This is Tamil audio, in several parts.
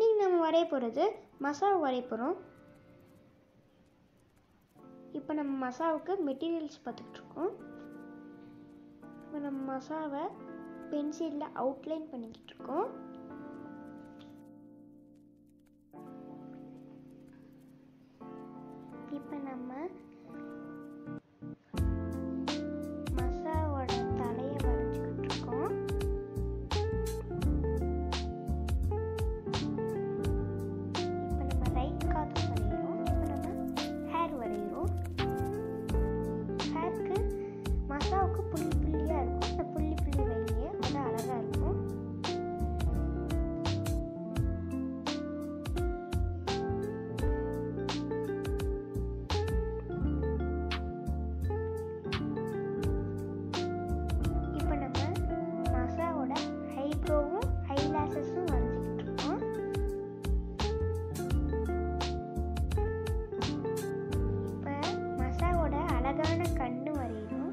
இன்னைக்கு நம்ம வரைய போகிறது மசாலா வரைய போகிறோம் இப்போ நம்ம மசாவுக்கு மெட்டீரியல்ஸ் பார்த்துக்கிட்டு இருக்கோம் இப்போ நம்ம மசாவை பென்சிலில் அவுட்லைன் பண்ணிக்கிட்டு இருக்கோம் இப்போ நம்ம மசாவோட தலையை வரைஞ்சிக்கிட்டு இருக்கோம் இப்போ நம்ம ரைட் காது வரைகிறோம் இப்போ நம்ம ஹேர் வரைகிறோம் ஹேருக்கு மசாவுக்கு புள்ளி புள்ளியாக இருக்கும் அந்த புள்ளி புள்ளி வைங்க அது அழகாக இருக்கும் இப்போ நம்ம மசாவோட ஐப்ரோவும் ஐலாஷஸும் வரைஞ்சிக்கிட்டு இருக்கோம் இப்போ மசாவோட அழகான கண்ணு வரையணும்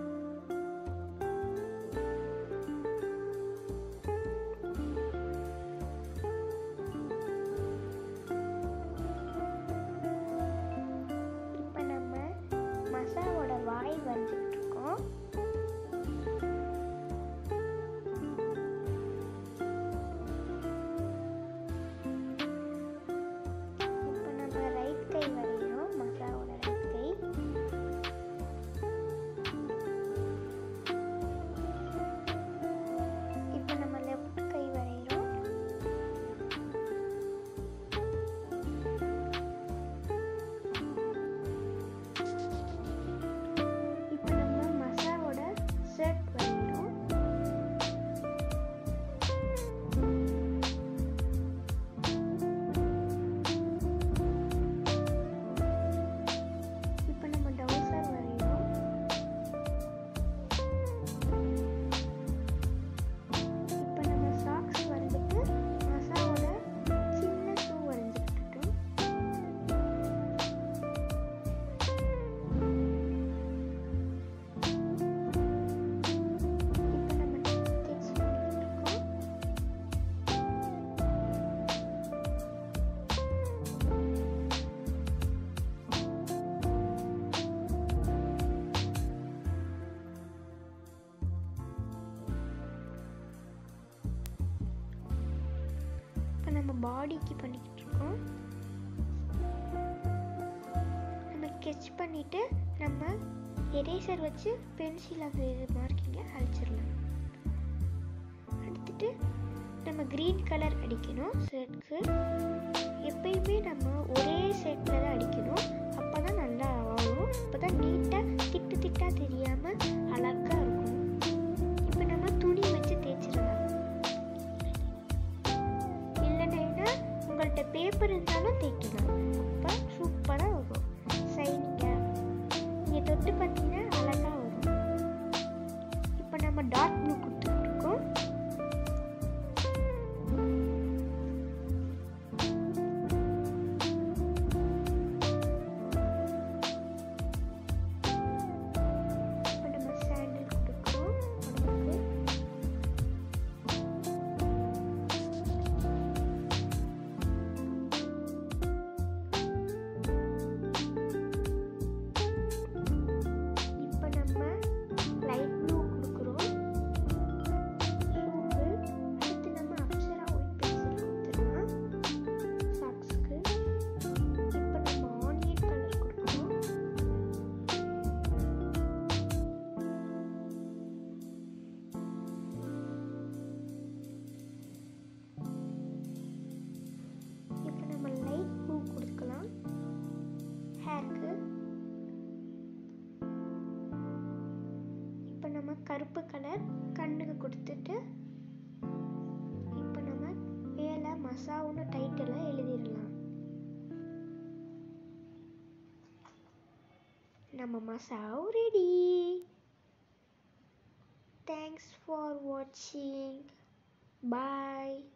இப்போ நம்ம மசாவோட வாய் வரைஞ்சிக்கிட்டு இருக்கோம் இப்போ நம்ம ரைட் கை வரைகிறோம் மசாவோட ரைட் கை இப்போ நம்ம லெஃப்ட் கை வரைகிறோம் இப்போ நம்ம மசாவோட ஷர்ட் வரைகிறோம் இப்போ நம்ம டவுசர் வரைகிறோம் இப்போ நம்ம சாக்ஸ் வரைஞ்சிட்டு மசாவோட சின்ன ஷூ வரைஞ்சிக்கிட்டோம் இப்போ நம்ம ஸ்கெட்ச் பண்ணிட்டு இருக்கோம் இப்போ நம்ம பாடிக்கு பண்ணிக்கிட்டு இருக்கோம் நம்ம ஸ்கெட்ச் பண்ணிட்டு நம்ம எரேசர் வச்சு பென்சில் அந்த மார்க்கிங்கை அழிச்சிடலாம் அடுத்துட்டு நம்ம க்ரீன் கலர் அடிக்கணும் ஷர்ட்க்கு எப்பயுமே நம்ம ஒரே ஷர்ட்டில் தான் அடிக்கணும் அப்போ தான் நல்லா வரும் அப்போ தான் நீட்டாக திட்டு திட்டாக தெரியாமல் அழகாக இருக்கும் இப்போ நம்ம துணி வச்சு தேய்ச்சிடலாம் இல்லைன்னா உங்கள்கிட்ட பேப்பர் இருந்தாலும் தேய்க்கலாம் அப்போ சூப்பராக வரும் சைனிங்காக நீங்கள் தொட்டு பார்த்தீங்கன்னா அழகாக வரும் இப்போ நம்ம டாட் ப்ளூ கொடுத்துட்ருக்கோம் இப்போ நம்ம சாண்டில் கொடுக்குறோம் உடம்புக்கு இப்போ நம்ம லைட் ப்ளூ கொடுக்குறோம் ஷூக்கு அடுத்து நம்ம அப்சரா ஒயிட் பென்சில் கொடுத்துடலாம் சாக்ஸ்க்கு இப்போ நம்ம ஆனியன் கலர் கொடுக்குறோம் இப்போ நம்ம லைட் ப்ளூ கொடுக்கலாம் ஹேர்க்கு இப்போ நம்ம கருப்பு கலர் கண்ணுக்கு கொடுத்துட்டு இப்போ நம்ம மேலே மசாவுன்னு டைட்டிலை எழுதிடலாம் நம்ம மசாவு ரெடி தேங்க்ஸ் ஃபார் வாட்சிங் பாய்